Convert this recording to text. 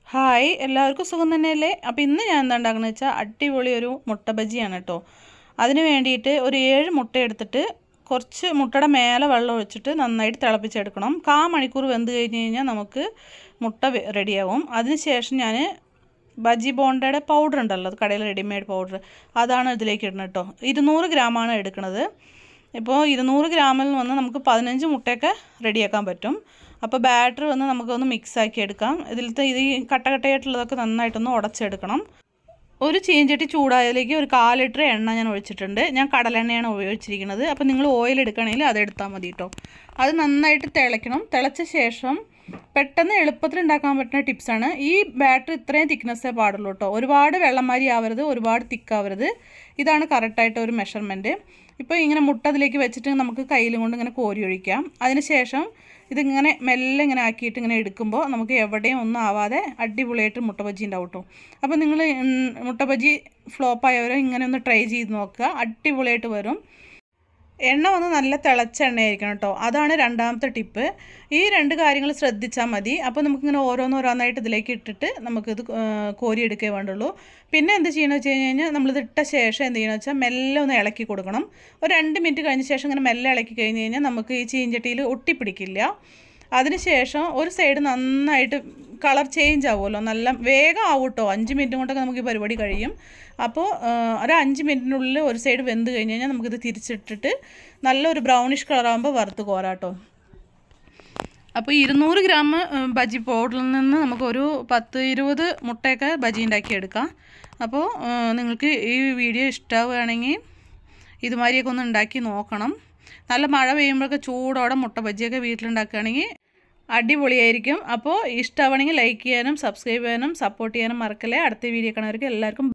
hi എല്ലാവർക്കും സുഖം തന്നെയല്ലേ അപ്പോൾ ഇന്ന് ഞാൻ എന്താ ഉണ്ടാക്കുന്നത് വെച്ചാൽ അടിപൊളി ഒരു മുട്ട ബജിയാണ് കേട്ടോ അതിന് വേണ്ടിയിട്ട് ഒരു ഏഴ് മുട്ട എടുത്തിട്ട് കുറച്ച് മുട്ടയുടെ മേലെ വെള്ളം ഒഴിച്ചിട്ട് നന്നായിട്ട് തിളപ്പിച്ചെടുക്കണം കാ മണിക്കൂർ വെന്ത് കഴിഞ്ഞ് കഴിഞ്ഞാൽ നമുക്ക് മുട്ട വെ- റെഡിയാവും അതിന് ശേഷം ഞാൻ ബജി ബോണ്ടയുടെ പൗഡർ ഉണ്ടല്ലോ അത് കടയിൽ റെഡിമെയ്ഡ് പൗഡർ അതാണ് ഇതിലേക്ക് ഇടുന്നത് കേട്ടോ ഇരുന്നൂറ് ഗ്രാമാണ് എടുക്കുന്നത് ഇപ്പോൾ ഇരുന്നൂറ് ഗ്രാമിൽ വന്ന് നമുക്ക് പതിനഞ്ച് മുട്ടയൊക്കെ റെഡിയാക്കാൻ പറ്റും അപ്പോൾ ബാറ്റർ വന്ന് നമുക്കൊന്ന് മിക്സ് ആക്കി എടുക്കാം ഇതിലത്തെ ഇത് ഈ കട്ടകട്ടയായിട്ടുള്ളതൊക്കെ നന്നായിട്ടൊന്ന് ഉടച്ചെടുക്കണം ഒരു ചീഞ്ചട്ടി ചൂടായതിലേക്ക് ഒരു കാൽ ലിറ്റർ എണ്ണ ഞാൻ ഒഴിച്ചിട്ടുണ്ട് ഞാൻ കടലെണ്ണയാണ് ഉപയോഗിച്ചിരിക്കുന്നത് അപ്പോൾ നിങ്ങൾ ഓയിൽ എടുക്കണമെങ്കിൽ അത് എടുത്താൽ മതി കേട്ടോ അത് നന്നായിട്ട് തിളയ്ക്കണം തിളച്ച ശേഷം പെട്ടെന്ന് എളുപ്പത്തിൽ ഉണ്ടാക്കാൻ പറ്റുന്ന ടിപ്സാണ് ഈ ബാറ്റർ ഇത്രയും തിക്നെസ്സേ പാടുള്ളൂ കേട്ടോ ഒരുപാട് വെള്ളമാരി ആവരുത് ഒരുപാട് തിക്കാവരുത് ഇതാണ് കറക്റ്റായിട്ട് ഒരു മെഷർമെൻറ്റ് ഇപ്പോൾ ഇങ്ങനെ മുട്ട അതിലേക്ക് വെച്ചിട്ട് നമുക്ക് കയ്യിലും കൊണ്ട് ഇങ്ങനെ കോരി ഒഴിക്കാം അതിന് ശേഷം ഇതിങ്ങനെ മെല്ലെ ഇങ്ങനെ ആക്കിയിട്ട് ഇങ്ങനെ എടുക്കുമ്പോൾ നമുക്ക് എവിടെയും ഒന്നും ആവാതെ അടിപൊളിയായിട്ട് മുട്ട ബജി ഉണ്ടാവും കേട്ടോ അപ്പോൾ നിങ്ങൾ മുട്ട ബജി ഫ്ലോപ്പ് ആയവരെ ഇങ്ങനെ ഒന്ന് ട്രൈ ചെയ്ത് നോക്കുക അടിപൊളിയായിട്ട് വരും എണ്ണ വന്ന് നല്ല തിളച്ച എണ്ണയായിരിക്കണം കേട്ടോ അതാണ് രണ്ടാമത്തെ ടിപ്പ് ഈ രണ്ട് കാര്യങ്ങൾ ശ്രദ്ധിച്ചാൽ മതി അപ്പോൾ നമുക്കിങ്ങനെ ഓരോന്നോരോന്നായിട്ട് ഇതിലേക്ക് ഇട്ടിട്ട് നമുക്കിത് ആ, കോരിയെടുക്കേ വേണ്ടുള്ളൂ പിന്നെ എന്ത് ചെയ്യണമെന്ന് വെച്ച് കഴിഞ്ഞ് കഴിഞ്ഞാൽ നമ്മളിത് ഇട്ട ശേഷം എന്ത് ചെയ്യണമെന്ന് വെച്ചാൽ മെല്ലെ ഒന്ന് ഇളക്കി കൊടുക്കണം ഒരു രണ്ട് മിനിറ്റ് കഴിഞ്ഞ ശേഷം ഇങ്ങനെ മെല്ലെ ഇളക്കി കഴിഞ്ഞ് കഴിഞ്ഞാൽ നമുക്ക് ഈ ചീഞ്ചട്ടിയിൽ ഒട്ടിപ്പിടിക്കില്ല അതിനുശേഷം ഒരു സൈഡ് നന്നായിട്ട് കളർ ചേഞ്ച് ആവുമല്ലോ നല്ല വേഗം ആവും കേട്ടോ അഞ്ച് മിനിറ്റ് കൊണ്ടൊക്കെ നമുക്ക് ഈ പരിപാടി കഴിയും അപ്പോൾ ആ, ഒരു അഞ്ച് മിനിറ്റിനുള്ളിൽ ഒരു സൈഡ് വെന്ത് കഴിഞ്ഞ് കഴിഞ്ഞാൽ നമുക്കിത് തിരിച്ചിട്ടിട്ട് നല്ലൊരു ബ്രൗണിഷ് കളറാകുമ്പോൾ വറുത്ത് കോരാട്ടോ അപ്പോൾ ഇരുന്നൂറ് ഗ്രാം ഉം, ബജി പൗഡറിൽ നിന്ന് നമുക്കൊരു പത്ത് ഇരുപത് മുട്ടയൊക്കെ ബജി ഉണ്ടാക്കിയെടുക്കാം അപ്പോൾ ആ, നിങ്ങൾക്ക് ഈ വീഡിയോ ഇഷ്ടമാവുകയാണെങ്കിൽ ഇതുമാതിരിയൊക്കെ ഒന്ന് ഉണ്ടാക്കി നോക്കണം നല്ല മഴ പെയ്യുമ്പോഴൊക്കെ ചൂടോടെ മുട്ട ബജിയൊക്കെ വീട്ടിലുണ്ടാക്കുകയാണെങ്കിൽ അടിപൊളിയായിരിക്കും അപ്പോൾ ഇഷ്ടമാണെങ്കിൽ ലൈക്ക് ചെയ്യാനും സബ്സ്ക്രൈബ് ചെയ്യാനും സപ്പോർട്ട് ചെയ്യാനും മറക്കല്ലേ അടുത്ത വീഡിയോ കാണുന്നവർക്ക് എല്ലാവർക്കും